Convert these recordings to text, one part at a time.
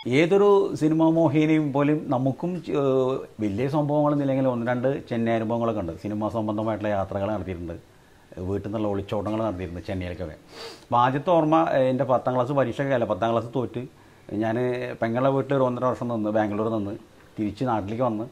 ഏതൊരു സിനിമാ മോഹിനിയും പോലും നമുക്കും ഏഹ്, വലിയ സംഭവങ്ങളൊന്നുമില്ലെങ്കിൽ ഒന്ന് രണ്ട് ചെന്നൈ അനുഭവങ്ങളൊക്കെ ഉണ്ട് സിനിമാ സംബന്ധമായിട്ടുള്ള യാത്രകൾ നടത്തിയിട്ടുണ്ട് വീട്ടിൽ നിന്നുള്ള ഒളിച്ചോട്ടങ്ങൾ നടത്തിയിട്ടുണ്ട് ചെന്നൈയിലേക്കൊക്കെ അപ്പോൾ ആദ്യത്തെ ഓർമ്മ ഏഹ്, എൻ്റെ പത്താം ക്ലാസ് പരീക്ഷയൊക്കെ അല്ല പത്താം ക്ലാസ് തോറ്റ് ഞാൻ പെങ്ങളെ വീട്ടിൽ ഒരു ഒന്നര വർഷം നിന്ന് ബാംഗ്ലൂർ നിന്ന് തിരിച്ച് നാട്ടിലേക്ക് വന്ന്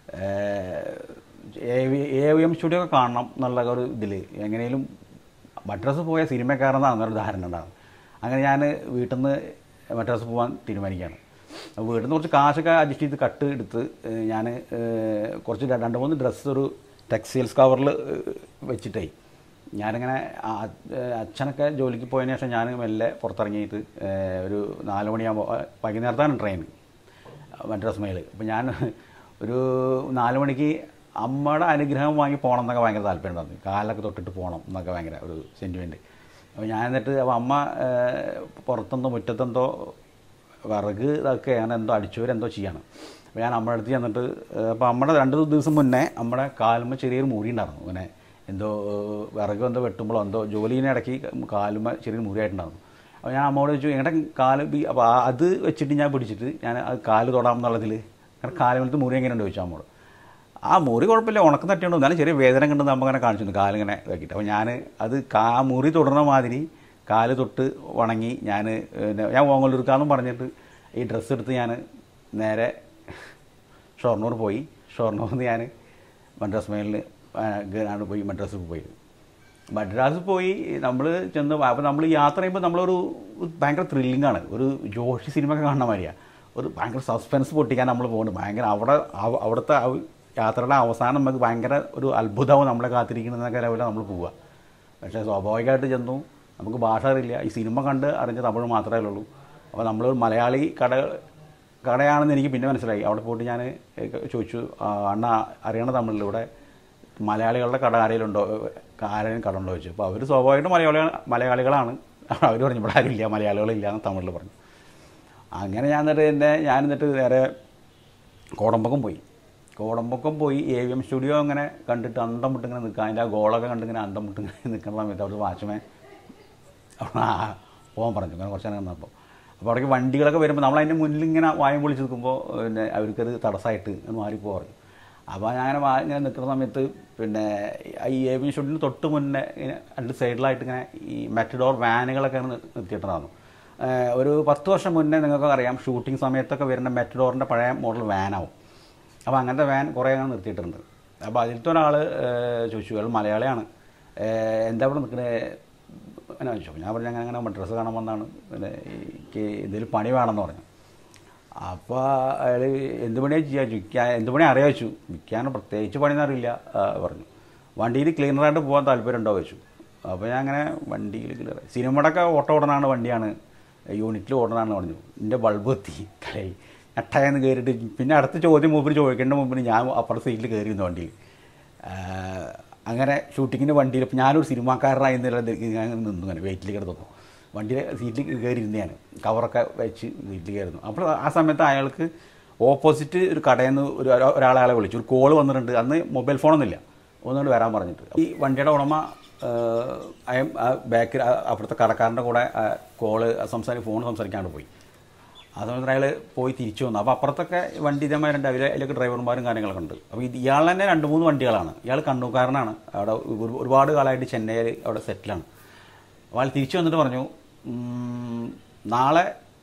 എ വി എം സ്റ്റുഡിയോ ഒക്കെ കാണണം എന്നുള്ള ഒരു ഇതിൽ എങ്ങനെയും മദ്രാസ് പോയ സിനിമക്കാരെന്നാണ് ഒരു ധാരണ ഉണ്ടാകും അങ്ങനെ ഞാൻ വീട്ടിൽ നിന്ന് മദ്രാസ് പോകാൻ തീരുമാനിക്കുകയാണ് അപ്പോൾ വീട്ടിൽ നിന്ന് കുറച്ച് കാശൊക്കെ അഡ്ജസ്റ്റ് ചെയ്ത് കട്ട് എടുത്ത് ഞാൻ കുറച്ച് ര- രണ്ട് മൂന്ന് ഡ്രസ്സ് ഒരു ടെക്സ്റ്റൈൽസ് കവറിൽ വെച്ചിട്ടേ ഞാനിങ്ങനെ ആ- ഏഹ് അച്ഛനൊക്കെ ജോലിക്ക് പോയതിന് ശേഷം ഞാൻ മെല്ലെ പുറത്തിറങ്ങിയിട്ട് ഏഹ് ഒരു നാല് മണിയാകുമ്പോൾ വൈകുന്നേരത്താണ് ട്രെയിൻ മദ്രാസ് മെയിൽ അപ്പോൾ ഞാൻ ഒരു നാല് മണിക്ക് അമ്മയുടെ അനുഗ്രഹം വാങ്ങി പോകണം എന്നൊക്കെ ഭയങ്കര താല്പര്യം ഉണ്ടായിരുന്നു കാലൊക്കെ തൊട്ടിട്ട് പോകണം എന്നൊക്കെ ഭയങ്കര ഒരു സെൻറ്റിമെൻറ്റ് അപ്പോൾ ഞാൻ എന്നിട്ട് അപ്പോൾ അമ്മ ഏഹ്, പുറത്തെന്തോ മുറ്റത്തെന്തോ വിറക് ഇതൊക്കെ അങ്ങനെ എന്തോ അടിച്ചവരെന്തോ ചെയ്യണം അപ്പോൾ ഞാൻ അമ്മയുടെ അടുത്ത് ചെന്നിട്ട് ഏഹ്, അപ്പോൾ അമ്മയുടെ രണ്ട് ദിവസം മുന്നേ നമ്മുടെ കാലുമ്മ ചെറിയൊരു മുറി ഉണ്ടായിരുന്നു ഇങ്ങനെ എന്തോ ഏഹ്, വിറക് എന്തോ വെട്ടുമ്പോഴോ എന്തോ ജോലിനെ ഇടയ്ക്ക് കാലുമ്മ ചെറിയൊരു മുറിയായിട്ടുണ്ടായിരുന്നു അപ്പോൾ ഞാൻ അമ്മയോട് ചോദിച്ചു എങ്ങനെ കാല് ബി അപ്പോൾ ആ- അത് വെച്ചിട്ട് ഞാൻ പിടിച്ചിട്ട് ഞാൻ അത് കാല് തൊടാം എന്നുള്ളതിൽ കാരണം കാലുമലത്ത് മുറി എങ്ങനെയുണ്ട് ചോദിച്ചു അമ്മോട് ആ മുറി കുഴപ്പമില്ല ഉണക്കം തട്ടിയുണ്ട് എന്നാലും ചെറിയ വേദന കണ്ടെന്ന് അമ്മ അങ്ങനെ കാണിച്ചു കാലിങ്ങനെ ഇതാക്കിയിട്ട് അപ്പോൾ ഞാൻ അത് കാ മുറി തൊടുന്ന മാതിരി കാല് തൊട്ട് ഉണങ്ങി ഞാൻ പിന്നെ ഞാൻ ഓങ്ങലൂർക്കാന്നും പറഞ്ഞിട്ട് ഈ ഡ്രസ്സ് എടുത്ത് ഞാൻ നേരെ ഷൊർണൂർ പോയി ഷൊർണൂറിൽ നിന്ന് ഞാൻ മദ്രാസ് മേലിൽ ആണ് പോയി മദ്രാസിൽ പോയി മദ്രാസ് പോയി നമ്മൾ ചെന്ന് അപ്പോൾ നമ്മൾ യാത്ര ചെയ്യുമ്പോൾ നമ്മളൊരു ഒരു ഭയങ്കര ത്രില്ലിംഗ് ആണ് ഒരു ജോഷി സിനിമ ഒക്കെ കാണുന്ന മാതിരിയാണ് ഒരു ഭയങ്കര സസ്പെൻസ് പൊട്ടിക്കാൻ നമ്മൾ പോകുന്നുണ്ട് ഭയങ്കര അവിടെ അവ- അവിടുത്തെ ആ യാത്രയുടെ അവസാനം നമുക്ക് ഭയങ്കര ഒരു അത്ഭുതവും നമ്മളെ കാത്തിരിക്കുന്നതൊക്കെ ലെവലിൽ നമ്മൾ പോവുക പക്ഷേ സ്വാഭാവികമായിട്ട് ചെന്നു നമുക്ക് ഭാഷ അറിയില്ല ഈ സിനിമ കണ്ട് അറിഞ്ഞ തമിഴ് മാത്രമേ ഉള്ളൂ അപ്പോൾ നമ്മൾ മലയാളി കട കടയാണെന്ന് എനിക്ക് പിന്നെ മനസ്സിലായി അവിടെ പോയിട്ട് ഞാൻ ചോദിച്ചു "ആ, അണ്ണ അറിയണ തമിഴിൽ ഇവിടെ മലയാളികളുടെ കട ആരെങ്കിലുണ്ടോ ആരെങ്കിലും കട ഉണ്ടോ ചോദിച്ചു അപ്പോൾ അവർ സ്വാഭാവികമായിട്ടും മലയാളി മലയാളികളാണ് അവർ പറഞ്ഞു ഇവിടെ ആരും ഇല്ല മലയാളികളില്ല എന്ന് തമിഴിൽ പറഞ്ഞു അങ്ങനെ ഞാൻ എന്നിട്ട് എൻ്റെ ഞാൻ എന്നിട്ട് നേരെ കോടമ്പക്കം പോയി കോടമ്പക്കം പോയി എ വി എം സ്റ്റുഡിയോ അങ്ങനെ കണ്ടിട്ട് അന്തം വിട്ട് ഇങ്ങനെ നിൽക്കുക അതിൻ്റെ ആ ഗോളൊക്കെ കണ്ടിങ്ങനെ അന്തം വിട്ട് ഇങ്ങനെ നിൽക്കുന്ന സമയത്ത് അവിടെ വാച്ച്മാൻ അവിടെ ആ പോകാൻ പറഞ്ഞു അങ്ങനെ കുറച്ച് നേരം നിന്നപ്പോൾ അപ്പോൾ അവിടേക്ക് വണ്ടികളൊക്കെ വരുമ്പോൾ നമ്മൾ അതിൻ്റെ മുന്നിൽ ഇങ്ങനെ വായം പൊളിച്ച് നിൽക്കുമ്പോൾ പിന്നെ അവർക്കത് തടസ്സമായിട്ട് മാറിപ്പോ പറഞ്ഞു അപ്പോൾ ഞാൻ അങ്ങനെ വാ- ഇങ്ങനെ നിൽക്കുന്ന സമയത്ത് പിന്നെ ഈ എ വി ഷൂട്ടിന് തൊട്ട് മുന്നേ ഇങ്ങനെ രണ്ട് സൈഡിലായിട്ട് ഇങ്ങനെ ഈ മെറ്റഡോർ വാനുകളൊക്കെ അങ്ങനെ നിർത്തിയിട്ടുണ്ടായിരുന്നു ഏഹ് ഒരു പത്ത് വർഷം മുന്നേ നിങ്ങൾക്കൊക്കെ അറിയാം ഷൂട്ടിംഗ് സമയത്തൊക്കെ വരുന്ന മെറ്റഡോറിൻ്റെ പഴയ മോഡൽ വാനാവും അപ്പോൾ അങ്ങനത്തെ വാൻ കുറേ അങ്ങനെ നിർത്തിയിട്ടുണ്ട് അപ്പോൾ അതിലത്തെ ഒരാൾ ചോദിച്ചു അയാൾ മലയാളിയാണ് ഏഹ് എന്താ ഇവിടെ നിൽക്കുന്നത് അങ്ങനെ ചോദിച്ചു അപ്പോൾ ഞാൻ പറഞ്ഞു അങ്ങനെ അങ്ങനെ ഡ്രസ്സ് കാണാൻ വന്നാണ് പിന്നെ എനിക്ക് എന്തെങ്കിലും പണി വേണമെന്ന് പറഞ്ഞു അപ്പോൾ അയാൾ എന്ത് പണിയാണ് ചെയ്യുക വിൽക്കാൻ എന്ത് പണി അറിയാൻ വെച്ചു വിൽക്കാൻ പ്രത്യേകിച്ച് പണിയൊന്നും അറിയില്ല ആ, പറഞ്ഞു വണ്ടിയിൽ ക്ലീനറായിട്ട് പോകാൻ താല്പര്യം ഉണ്ടോ വെച്ചു അപ്പോൾ ഞാൻ അങ്ങനെ വണ്ടിയിൽ ക്ലിയർ സിനിമയുടെയൊക്കെ ഓട്ടോ ഓടണാണ് വണ്ടിയാണ് യൂണിറ്റിൽ ഓടണാണ് പറഞ്ഞു എൻ്റെ ബൾബ് എത്തി തലയിൽ അട്ടയെന്ന് കയറിയിട്ട് പിന്നെ അടുത്ത ചോദ്യം മുമ്പിൽ ചോദിക്കേണ്ട മുമ്പിൽ ഞാൻ അപ്പുറത്തെ സീറ്റിൽ കയറിയിരുന്നു വണ്ടിയിൽ ആ, അങ്ങനെ ഷൂട്ടിങ്ങിൻ്റെ വണ്ടിയിൽ ഇപ്പം ഞാനൊരു സിനിമാക്കാരനായി എന്നുള്ള ഞാൻ നിന്നു അങ്ങനെ വെയിറ്റിൽ കിടന്നു വണ്ടിയിലെ സീറ്റിൽ കയറിയിരുന്നു ഞാൻ കവറൊക്കെ വെച്ച് സീറ്റിൽ കയറുന്നു അപ്പോൾ ആ സമയത്ത് അയാൾക്ക് ഓപ്പോസിറ്റ് ഒരു കടയിൽ നിന്ന് ഒരു ഒരാ- ഒരാളെ അയാളെ വിളിച്ചു ഒരു കോൾ വന്നിട്ടുണ്ട് അന്ന് മൊബൈൽ ഫോണൊന്നുമില്ല ഒന്നുകൊണ്ട് വരാൻ പറഞ്ഞിട്ട് ഈ വണ്ടിയുടെ ഉടമ അയം ബാക്കിൽ അവിടുത്തെ കടക്കാരൻ്റെ കൂടെ കോള് സംസാരിക്കും ഫോൺ സംസാരിക്കാണ്ട് പോയി ആ സമയത്ത് അയാൾ പോയി തിരിച്ചു വന്നു അപ്പോൾ അപ്പുറത്തൊക്കെ വണ്ടി ഇതേമാരുണ്ട് അതിൽ അതിലൊക്കെ ഡ്രൈവർമാരും കാര്യങ്ങളൊക്കെ ഉണ്ട് അപ്പോൾ ഇത് ഇയാൾ തന്നെ രണ്ട് മൂന്ന് വണ്ടികളാണ് ഇയാൾ കണ്ണൂക്കാരനാണ് അവിടെ ഒരു- ഒരുപാട് കാലമായിട്ട് ചെന്നൈയിൽ അവിടെ സെറ്റിലാണ് അപ്പോൾ അയാൾ തിരിച്ചു വന്നിട്ട് പറഞ്ഞു "ഉം, നാളെ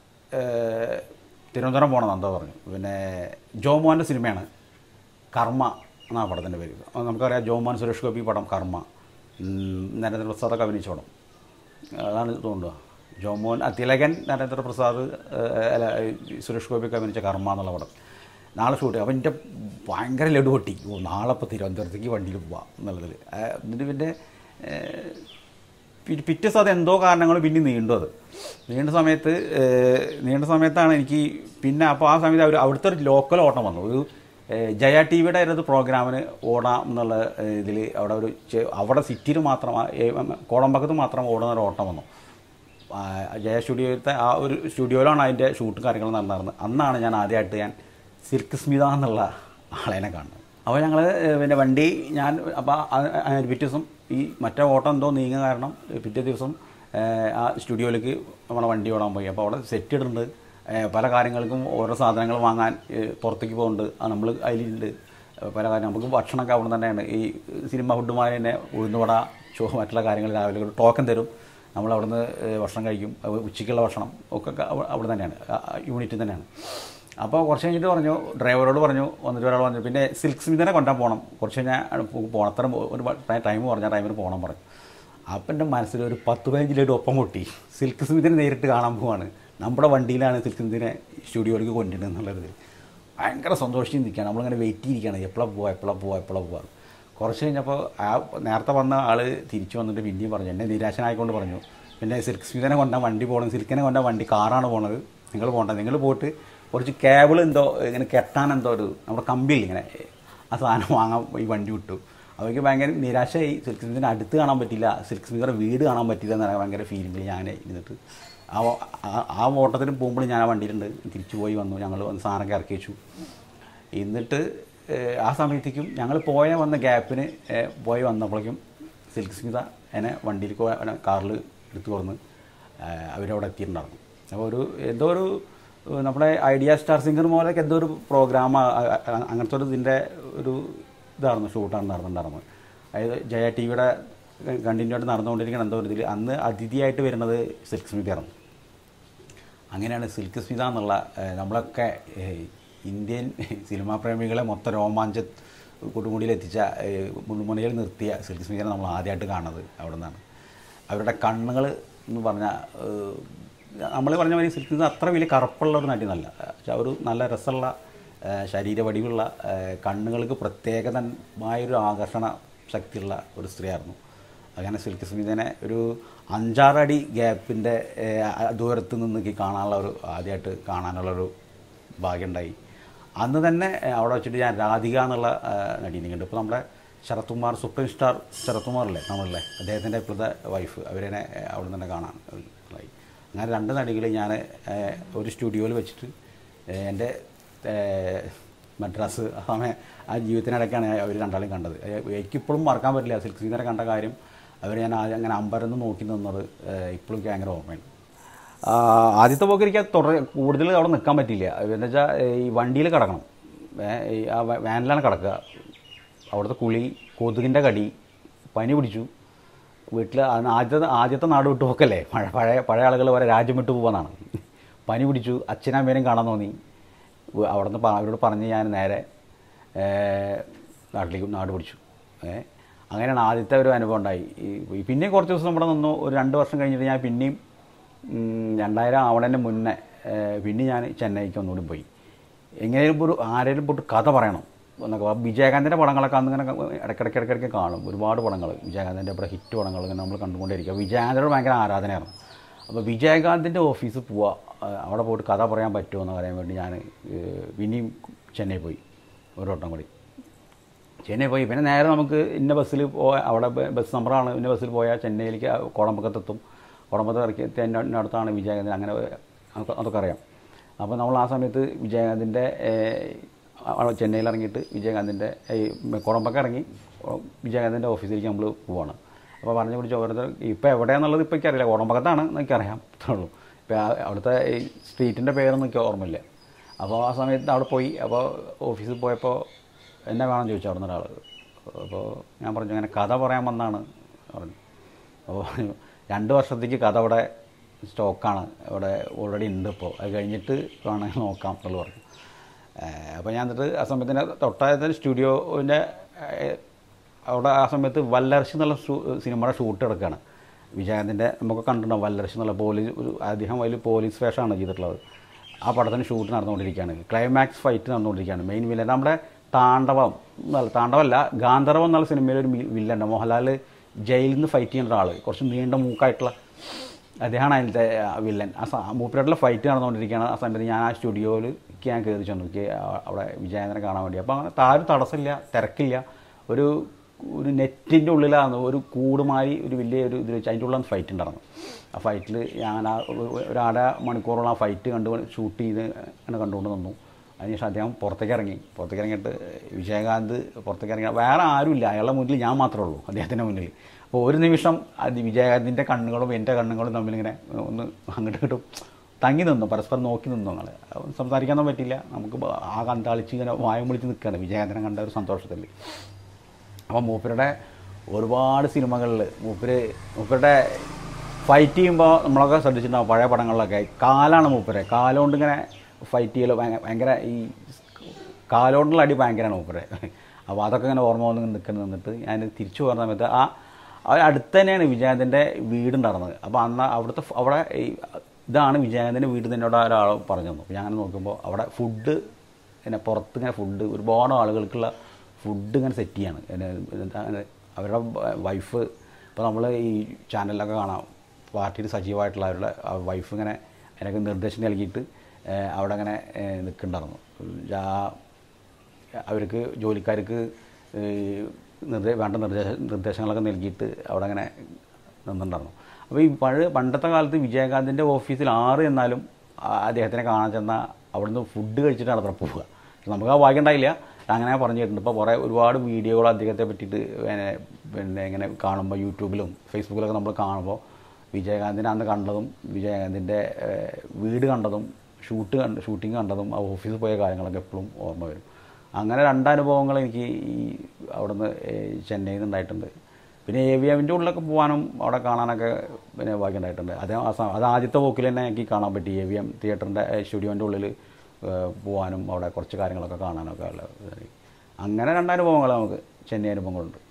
ഏഹ്, തിരുവനന്തപുരം പോകണം എന്തോ പറഞ്ഞു പിന്നെ ജോമോൻ്റെ സിനിമയാണ് കർമ്മ എന്നാണ് പടത്തിൻ്റെ പേര് അത് നമുക്കറിയാം ജോമോൻ സുരേഷ് ഗോപി പടം കർമ്മ ഉം, നരേന്ദ്രപ്രസാദൊക്കെ അഭിനയിച്ച പടം അതാണ് തോന്നുക ജോമോൻ അതിലകൻ നരേന്ദ്രപ്രസാദ് ഏഹ്, അല്ല ഈ സുരേഷ് ഗോപിയൊക്കെ അഭിനയിച്ച കർമ്മ എന്നുള്ള പടം നാളെ ഷൂട്ട് അപ്പോൾ എൻ്റെ ഭയങ്കര ലഡു പൊട്ടി ഓ നാളെ ഇപ്പോൾ തിരുവനന്തപുരത്തേക്ക് വണ്ടിയിൽ പോവാം എന്നുള്ളതിൽ ഏഹ്, എന്നിട്ട് പിന്നെ ഏഹ്, പി- പിറ്റേ ദിവസം അത് എന്തോ കാരണങ്ങൾ പിന്നെ നീണ്ടു അത് നീണ്ട സമയത്ത് ഏഹ്, നീണ്ട സമയത്താണ് എനിക്ക് പിന്നെ അപ്പോൾ ആ സമയത്ത് അവർ അവിടുത്തെ ഒരു ലോക്കൽ ഓട്ടം വന്നു ഒരു ഏഹ്, ജയ ടി വിയുടെ ഒരു പ്രോഗ്രാമിന് ഓടാം എന്നുള്ള ഇതിൽ അവിടെ ഒരു ചെ- അവിടെ സിറ്റിയിൽ മാത്രം ആ, ഏഹ്, കോടമ്പക്കത്ത് മാത്രം ഓടുന്ന ഒരു ഓട്ടം വന്നു ആ, ജയ സ്റ്റുഡിയോയിലത്തെ ആ ഒരു സ്റ്റുഡിയോയിലാണ് അതിൻ്റെ ഷൂട്ടും കാര്യങ്ങളും നടന്നിരുന്നത് അന്നാണ് ഞാൻ ആദ്യമായിട്ട് ഞാൻ സിൽക്ക് സ്മിത എന്നുള്ള ആളേനെ കാണുന്നത് അപ്പോൾ ഞങ്ങൾ പിന്നെ വണ്ടി ഞാൻ അപ്പോൾ പിറ്റേ ദിവസം ഈ മറ്റേ ഓട്ടം എന്തോ നീങ്ങുക കാരണം പിറ്റേ ദിവസം ഏഹ്, ആ സ്റ്റുഡിയോയിലേക്ക് നമ്മളെ വണ്ടി ഓടാൻ പോയി അപ്പോൾ അവിടെ സെറ്റ് ഇടുന്നുണ്ട് ഏഹ് പല കാര്യങ്ങൾക്കും ഓരോ സാധനങ്ങൾ വാങ്ങാൻ ഏഹ് പുറത്തേക്ക് പോകുന്നുണ്ട് അത് നമ്മൾ അതിലുണ്ട് ഏഹ് പല കാര്യം നമുക്ക് ഭക്ഷണമൊക്കെ അവിടെ തന്നെയാണ് ഈ സിനിമ ഫുഡുമായി തന്നെ ഉഴുന്നുവട ചോ മറ്റുള്ള കാര്യങ്ങൾ രാവിലെ ഒരു ടോക്കൺ തരും നമ്മൾ അവിടുന്ന് ഏഹ് ഭക്ഷണം കഴിക്കും അത് ഉച്ചയ്ക്കുള്ള ഭക്ഷണം ഒക്കെ ക- അവ- അവിടെ തന്നെയാണ് യൂണിറ്റിൽ തന്നെയാണ് അപ്പോൾ കുറച്ച് കഴിഞ്ഞിട്ട് പറഞ്ഞു ഡ്രൈവറോട് പറഞ്ഞു വന്നിട്ട് ഒരാൾ പറഞ്ഞു പിന്നെ സിൽക്ക് സ്മിതനെ കൊണ്ടാൻ പോകണം കുറച്ച് കഴിഞ്ഞാൽ പോകണം അത്ര ഒരു ടൈം പറഞ്ഞ ടൈമിന് പോകണം പറഞ്ഞു അപ്പം എൻ്റെ മനസ്സിൽ ഒരു പത്ത് പതിനഞ്ചിലേക്ക് ഒപ്പം പൊട്ടി സിൽക്ക് സ്മിതിനെ നേരിട്ട് കാണാൻ പോവാണ് നമ്മുടെ വണ്ടിയിലാണ് സിൽക്ക് സ്മിതിനെ സ്റ്റുഡിയോയിലേക്ക് കൊണ്ടുവരുന്നത് എന്നുള്ളത് ഭയങ്കര സന്തോഷിച്ച് നിൽക്കുകയാണ് നമ്മളിങ്ങനെ വെയിറ്റ് ചെയ്തിരിക്കുകയാണ് എപ്പോഴാണ് പോവാ എപ്പോഴാണ് പോവാ എപ്പോഴാണ് പോവാ കുറച്ച് കഴിഞ്ഞപ്പോൾ ആ നേരത്തെ വന്ന ആൾ തിരിച്ചു വന്നിട്ട് പിന്നെയും പറഞ്ഞു എന്നെ നിരാശനായിക്കൊണ്ട് പറഞ്ഞു പിന്നെ സിൽക്ക് സ്മിതനെ കൊണ്ടാൽ വണ്ടി പോകണം സിൽക്കിനെ കൊണ്ടാൽ വണ്ടി കാറാണ് പോണത് നിങ്ങൾ പോകണ്ട നിങ്ങൾ പോയിട്ട് കുറച്ച് കേബിൾ എന്തോ ഇങ്ങനെ കെട്ടാൻ എന്തോ ഒരു നമ്മുടെ കമ്പിയിൽ ഇങ്ങനെ ആ സാധനം വാങ്ങാൻ ഈ വണ്ടി വിട്ടു അവർക്ക് ഭയങ്കര നിരാശയായി സിൽക്ക് സ്മിതിൻ്റെ അടുത്ത് കാണാൻ പറ്റില്ല സിൽക്ക് സ്മിതിയുടെ വീട് കാണാൻ പറ്റില്ല എന്നാണ് ഭയങ്കര ഫീലിംഗിൽ ഞാൻ ഇരുന്നിട്ട് ആ വ- ആ- ആ ഓട്ടത്തിന് പോകുമ്പോൾ ഞാൻ ആ വണ്ടിയിലുണ്ട് തിരിച്ചു പോയി വന്നു ഞങ്ങൾ വന്ന് സാധനമൊക്കെ ഇറക്കി വെച്ചു എന്നിട്ട് ഏഹ്, ആ സമയത്തേക്കും ഞങ്ങൾ പോയ വന്ന ഗ്യാപ്പിന് ഏഹ്, പോയി വന്നപ്പോഴേക്കും സിൽക്ക് സ്മിത എന്നെ വണ്ടിയിൽ കാറിൽ എടുത്തു കൊടുന്ന് അവരവിടെ എത്തിയിട്ടുണ്ടായിരുന്നു അപ്പോൾ ഒരു എന്തോ ഒരു ഏഹ്, നമ്മുടെ ഐഡിയ സ്റ്റാർ സിംഗർ പോലെയൊക്കെ എന്തോ ഒരു പ്രോഗ്രാം അങ്ങനത്തെ ഒരു ഇതിൻ്റെ ഒരു ഇതായിരുന്നു ഷൂട്ടാണ് നടന്നിട്ടുണ്ടായിരുന്നത് അതായത് ജയ ടി വിയുടെ കണ്ടിന്യൂ ആയിട്ട് നടന്നുകൊണ്ടിരിക്കുന്ന എന്തോ ഒരു ഇതിൽ അന്ന് അതിഥിയായിട്ട് വരുന്നത് സിൽക്ക് സ്മിതയായിരുന്നു അങ്ങനെയാണ് സിൽക്ക് സ്മിത എന്നുള്ള ഏഹ്, നമ്മളൊക്കെ ഏഹ്, ഇന്ത്യൻ സിനിമാ പ്രേമികളെ മൊത്തം രോമാഞ്ച കൊടുമുടിയിൽ എത്തിച്ച ഏഹ്, മുൾമുനയിൽ നിർത്തിയ സിൽക്ക് സ്മിതനെ നമ്മൾ ആദ്യമായിട്ട് കാണുന്നത് അവിടെ നിന്നാണ് അവരുടെ കണ്ണുകൾ എന്ന് പറഞ്ഞാൽ നമ്മൾ പറഞ്ഞ മാതിരി സിൽക്ക് സ്മിത അത്ര വലിയ കറുപ്പുള്ള ഒരു നടി നല്ല പക്ഷെ ഒരു നല്ല രസമുള്ള ഏഹ്, ശരീരവടിവുള്ള ഏഹ്, കണ്ണുകൾക്ക് പ്രത്യേകതമായൊരു ആകർഷണ ശക്തിയുള്ള ഒരു സ്ത്രീയായിരുന്നു അങ്ങനെ സിൽക്ക് സ്മിതനെ ഒരു അഞ്ചാറടി ഗ്യാപ്പിൻ്റെ ദൂരത്ത് നിന്ന് എനിക്ക് കാണാനുള്ള ഒരു ആദ്യമായിട്ട് കാണാനുള്ളൊരു ഭാഗ്യമുണ്ടായി അന്ന് തന്നെ ഏ, അവിടെ വെച്ചിട്ട് ഞാൻ രാധിക എന്നുള്ള നടീനെ കണ്ടു ഇപ്പോൾ നമ്മുടെ ശരത് കുമാർ സുപ്രീം സ്റ്റാർ ശരത് കുമാറല്ലേ നമ്മളല്ലേ അദ്ദേഹത്തിൻ്റെ ഇപ്പോഴത്തെ വൈഫ് അവരെന്നെ ഏ, അവിടെ തന്നെ കാണാൻ ആയി അങ്ങനെ രണ്ട് നടികളെ ഞാൻ ഏ, ഒരു സ്റ്റുഡിയോയിൽ വെച്ചിട്ട് ഏ, എൻ്റെ ഏ, മദ്രാസ് ആ സമയം ആ ജീവിതത്തിനിടയ്ക്കാണ് അവർ രണ്ടാളെയും കണ്ടത് ഏ, എനിക്കിപ്പോഴും മറക്കാൻ പറ്റില്ല സിൽക്ക് സീനറെ കണ്ട കാര്യം അവർ ഞാൻ ആദ്യം അങ്ങനെ അമ്പരന്ന് നോക്കി നിന്നത് ഏഹ്, ഇപ്പോഴും എനിക്ക് ഭയങ്കര ഓർമ്മയാണ് ആ, ആദ്യത്തെ പോക്ക് എനിക്ക് തുടർ കൂടുതൽ അവിടെ നിൽക്കാൻ പറ്റിയില്ല എന്ന് വെച്ചാൽ ഈ വണ്ടിയിൽ കിടക്കണം ഏ, ഈ ആ വ- വാനിലാണ് കിടക്കുക അവിടുത്തെ കുളി കൊതുകിൻ്റെ കടി പനി പിടിച്ചു വീട്ടിൽ ആദ്യത്തെ ആദ്യത്തെ നാട് വിട്ടു പോക്കല്ലേ പഴയ പഴയ പഴയ ആളുകൾ വരെ രാജ്യം വിട്ടു പോകുന്നതാണ് പനി പിടിച്ചു അച്ഛനമ്മേനും കാണാൻ തോന്നി വ് അവിടെ നിന്ന് അവരോട് പറഞ്ഞ് ഞാൻ നേരെ ഏഹ്, നാട്ടിലേക്ക് നാട് പിടിച്ചു ഏഹ് അങ്ങനെയാണ് ആദ്യത്തെ ഒരു അനുഭവം ഉണ്ടായി ഈ പിന്നെയും കുറച്ച് ദിവസം ഇവിടെ നിന്നു ഒരു രണ്ട് വർഷം കഴിഞ്ഞിട്ട് ഞാൻ പിന്നെയും ഉം, രണ്ടായിരം ആവണതിന് മുന്നേ ഏഹ്, പിന്നെ ഞാൻ ചെന്നൈക്ക് ഒന്നുകൂടി പോയി എങ്ങനെയും ഒരു ആരെങ്കിലും പോയിട്ട് കഥ പറയണം എന്നൊക്കെ ആ വിജയകാന്തിൻ്റെ പടങ്ങളൊക്കെ അന്ന് ഇങ്ങനെ ഇടയ്ക്കിടയ്ക്ക് ഇടയ്ക്കിടയ്ക്ക് കാണും ഒരുപാട് പടങ്ങൾ വിജയകാന്തിൻ്റെ ഇവിടെ ഹിറ്റ് പടങ്ങൾ ഇങ്ങനെ നമ്മൾ കണ്ടുകൊണ്ടിരിക്കുക വിജയകാന്തിനോട് ഭയങ്കര ആരാധനയായിരുന്നു അപ്പോൾ വിജയകാന്തിൻ്റെ ഓഫീസിൽ പോവുക ആ, അവിടെ പോയിട്ട് കഥ പറയാൻ പറ്റുമോ എന്ന് പറയാൻ വേണ്ടി ഞാൻ ഏഹ്, പിന്നെയും ചെന്നൈ പോയി ഒരു വട്ടം കൂടി ചെന്നൈ പോയി പിന്നെ നേരെ നമുക്ക് ഇന്ന ബസ്സിൽ പോയ അവിടെ ബ- ബസ് നമ്പറാണ് ഇന്ന ബസ്സിൽ പോയാൽ ചെന്നൈയിലേക്ക് കോടമ്പക്കത്തെത്തും കോടമ്പത്ത് ഇറക്കി എത്തി എൻ്റെ എൻ്റെ അടുത്താണ് വിജയകാന്ത് അങ്ങനെ അതൊക്കെ- അതൊക്കെ അറിയാം അപ്പോൾ നമ്മൾ ആ സമയത്ത് വിജയകാന്തിൻ്റെ ചെന്നൈയിൽ ഇറങ്ങിയിട്ട് വിജയകാന്തിൻ്റെ ഈ കോടമ്പക്ക ഇറങ്ങി ഓ- വിജയകാന്തിൻ്റെ ഓഫീസിലേക്ക് നമ്മൾ പോവാണ് അപ്പോൾ പറഞ്ഞു പിടിച്ച് ഓരോരുത്തർ ഇപ്പോൾ എവിടെയാണെന്നുള്ളത് ഇപ്പോൾ എനിക്കറിയില്ല കോടമ്പക്കത്താണ് എനിക്കറിയാം അത്രേ ഉള്ളൂ ഇപ്പോൾ ആ- അവിടുത്തെ ഈ സ്ട്രീറ്റിൻ്റെ പേരൊന്നും എനിക്ക് ഓർമ്മയില്ല അപ്പോൾ ആ സമയത്ത് അവിടെ പോയി അപ്പോൾ ഓഫീസിൽ പോയപ്പോൾ എന്നെ വേണം ചോദിച്ചു അവിടെ നിന്ന് ഒരാൾ അപ്പോൾ ഞാൻ പറഞ്ഞു അങ്ങനെ കഥ പറയാൻ വന്നാണ് പറഞ്ഞു അപ്പോൾ രണ്ട് വർഷത്തേക്ക് കഥ അവിടെ സ്റ്റോക്കാണ് ഇവിടെ ഓൾറെഡി ഉണ്ട് ഇപ്പോൾ അത് കഴിഞ്ഞിട്ട് വേണമെങ്കിൽ നോക്കാം എന്നുള്ളത് പറഞ്ഞു ഏഹ് അപ്പോൾ ഞാൻ എന്നിട്ട് ആ സമയത്തിന് തൊട്ടായത്തിന് സ്റ്റുഡിയോൻ്റെ അവിടെ ആ സമയത്ത് വല്ലർശി എന്നുള്ള ഷൂ- സിനിമയുടെ ഷൂട്ട് എടുക്കുകയാണ് വിജയകാന്തിൻ്റെ നമുക്ക് കണ്ടിട്ടുണ്ടാവും വല്ലർശി എന്നുള്ള പോലീസ് ഒരു അദ്ദേഹം അതിൽ പോലീസ് വേഷമാണ് ചെയ്തിട്ടുള്ളത് ആ പടത്തിന് ഷൂട്ട് നടന്നുകൊണ്ടിരിക്കുകയാണ് ക്ലൈമാക്സ് ഫൈറ്റ് നടന്നുകൊണ്ടിരിക്കുകയാണ് മെയിൻ വില്ലൻ നമ്മുടെ താണ്ഡവം എന്നല്ല താണ്ഡവമല്ല ഗാന്ധർവം എന്നുള്ള സിനിമയിൽ ഒരു വില്ലൻ മോഹൻലാൽ ജയിലിൽ നിന്ന് ഫൈറ്റ് ചെയ്യുന്ന ഒരാൾ കുറച്ച് നീണ്ട മൂക്കായിട്ടുള്ള അദ്ദേഹമാണ് അതിലത്തെ വില്ലൻ ആ സ- മൂപ്പരായിട്ടുള്ള ഫൈറ്റ് നടന്നുകൊണ്ടിരിക്കുകയാണ് ആ സമയത്ത് ഞാൻ ആ സ്റ്റുഡിയോയിൽ ഞാൻ കയറി ചെന്നു എനിക്ക് ആ- അവിടെ വിജയേന്ദ്രനെ കാണാൻ വേണ്ടി അപ്പോൾ അങ്ങനെ താഴെ തടസ്സമില്ല തിരക്കില്ല ഒരു ഒരു നെറ്റിൻ്റെ ഉള്ളിലാണ് ഒരു കൂടുമാരി ഒരു വലിയ ഒരു ഇത് വെച്ച് അതിൻ്റെ ഉള്ളിലാണ് ഫൈറ്റ് ഉണ്ടായിരുന്നു ആ ഫൈറ്റിൽ ഞാൻ ആ ഒരു- ഒരു അര മണിക്കൂറോളം ആ ഫൈറ്റ് കണ്ട് ഷൂട്ട് ചെയ്ത് അങ്ങനെ കണ്ടുകൊണ്ട് നിന്നു അതിനുശേഷം അദ്ദേഹം പുറത്തേക്ക് ഇറങ്ങി പുറത്തേക്ക് ഇറങ്ങിയിട്ട് വിജയകാന്ത് പുറത്തേക്ക് ഇറങ്ങി വേറെ ആരുമില്ല അയാളുടെ മുന്നിൽ ഞാൻ മാത്രമേ ഉള്ളൂ അദ്ദേഹത്തിൻ്റെ മുന്നിൽ അപ്പോൾ ഒരു നിമിഷം അത് വിജയകാന്തിൻ്റെ കണ്ണുകളും എൻ്റെ കണ്ണുകളും തമ്മിലിങ്ങനെ ഒന്ന് അങ്ങോട്ടും ഇങ്ങോട്ടും തങ്ങി നിന്നു പരസ്പരം നോക്കി നിന്നു ഞങ്ങൾ സംസാരിക്കാനൊന്നും പറ്റില്ല നമുക്ക് ബ- ആ കണ്ടാളിച്ച് ഇങ്ങനെ വായം വിളിച്ച് നിൽക്കുകയാണ് വിജയാന്തരം കണ്ട ഒരു സന്തോഷത്തിൽ അപ്പോൾ മൂപ്പരുടെ ഒരുപാട് സിനിമകളിൽ മൂപ്പര് മൂപ്പരുടെ ഫൈറ്റ് ചെയ്യുമ്പോൾ നമ്മളൊക്കെ ശ്രദ്ധിച്ചിട്ടുണ്ടാവും പഴയ പടങ്ങളിലൊക്കെ കാലാണ് മൂപ്പരെ കാലുകൊണ്ട് ഇങ്ങനെ ഫൈറ്റ് ചെയ്യൽ ഭയങ്കര ഭയങ്കര ഈ കാലുകൊണ്ടുള്ള അടി ഭയങ്കരമാണ് മൂപ്പരെ അപ്പോൾ അതൊക്കെ ഇങ്ങനെ ഓർമ്മ വന്ന് നിൽക്കുന്ന നിന്നിട്ട് ഞാൻ തിരിച്ചു പോകുന്ന സമയത്ത് ആ ആ അടുത്ത് തന്നെയാണ് വിജയാനന്ദൻ്റെ വീടുണ്ടായിരുന്നത് അപ്പോൾ അന്ന് അവിടുത്തെ ഫ- അവിടെ ഈ ഇതാണ് വിജയാനന്ദൻ്റെ വീട് എന്നോട് ഒരാൾ പറഞ്ഞു തന്നു അപ്പോൾ ഞാൻ അങ്ങനെ നോക്കുമ്പോൾ അവിടെ ഫുഡ് പിന്നെ പുറത്ത് ഇങ്ങനെ ഫുഡ് ഒരുപാട് ആളുകൾക്കുള്ള ഫുഡ് ഇങ്ങനെ സെറ്റ് ചെയ്യാണ് പിന്നെ എന്താ അങ്ങനെ അവരുടെ വൈഫ് ഇപ്പോൾ നമ്മൾ ഈ ചാനലിലൊക്കെ കാണാം പാർട്ടിയിൽ സജീവമായിട്ടുള്ള അവരുടെ വൈഫ് ഇങ്ങനെ എനിക്ക് നിർദ്ദേശം നൽകിയിട്ട് ഏഹ്, അവിടെ അങ്ങനെ ഏഹ്, നിൽക്കുന്നുണ്ടായിരുന്നു ആ അവർക്ക് ജോലിക്കാർക്ക് ഈ നിർദ്ദേ വേണ്ട നിർദ്ദേശ നിർദ്ദേശങ്ങളൊക്കെ നൽകിയിട്ട് അവിടെ അങ്ങനെ നിന്നിട്ടുണ്ടായിരുന്നു അപ്പോൾ ഈ പഴയ പണ്ടത്തെ കാലത്ത് വിജയകാന്തിൻ്റെ ഓഫീസിൽ ആറ് എന്നാലും ആ- അദ്ദേഹത്തിനെ കാണാൻ ചെന്നാൽ അവിടുന്ന് ഫുഡ് കഴിച്ചിട്ടാണ് അത്ര പോവുക പക്ഷെ നമുക്ക് ആ ഭാഗ്യം ഉണ്ടായില്ല അങ്ങനെ പറഞ്ഞു കേട്ടിട്ടുണ്ട് ഇപ്പോൾ കുറേ ഒരുപാട് വീഡിയോകൾ അദ്ദേഹത്തെ പറ്റിയിട്ട് പിന്നെ പിന്നെ ഇങ്ങനെ കാണുമ്പോൾ യൂട്യൂബിലും ഫേസ്ബുക്കിലൊക്കെ നമ്മൾ കാണുമ്പോൾ വിജയകാന്തിനെ അന്ന് കണ്ടതും വിജയകാന്തിൻ്റെ ഏഹ്, വീട് കണ്ടതും ഷൂട്ട് കണ്ട് ഷൂട്ടിങ് കണ്ടതും ആ ഓഫീസിൽ പോയ കാര്യങ്ങളൊക്കെ എപ്പോഴും ഓർമ്മ വരും അങ്ങനെ രണ്ടനുഭവങ്ങൾ എനിക്ക് ഈ അവിടുന്ന് ഏഹ് ചെന്നൈയിൽ നിന്ന് ഉണ്ടായിട്ടുണ്ട് പിന്നെ എ വി എമ്മിൻ്റെ ഉള്ളിലൊക്കെ പോകാനും അവിടെ കാണാനൊക്കെ പിന്നെ ഭാഗ്യം ഉണ്ടായിട്ടുണ്ട് അത് ആ സ- അത് ആദ്യത്തെ പോക്കിൽ തന്നെ എനിക്ക് കാണാൻ പറ്റി എ വി എം തിയേറ്ററിൻ്റെ സ്റ്റുഡിയോൻ്റെ ഉള്ളിൽ ഏഹ് പോകാനും അവിടെ കുറച്ച് കാര്യങ്ങളൊക്കെ കാണാനൊക്കെ ഉള്ള ഇതായി. അങ്ങനെ രണ്ടനുഭവങ്ങൾ നമുക്ക് ചെന്നൈ അനുഭവങ്ങളുണ്ട്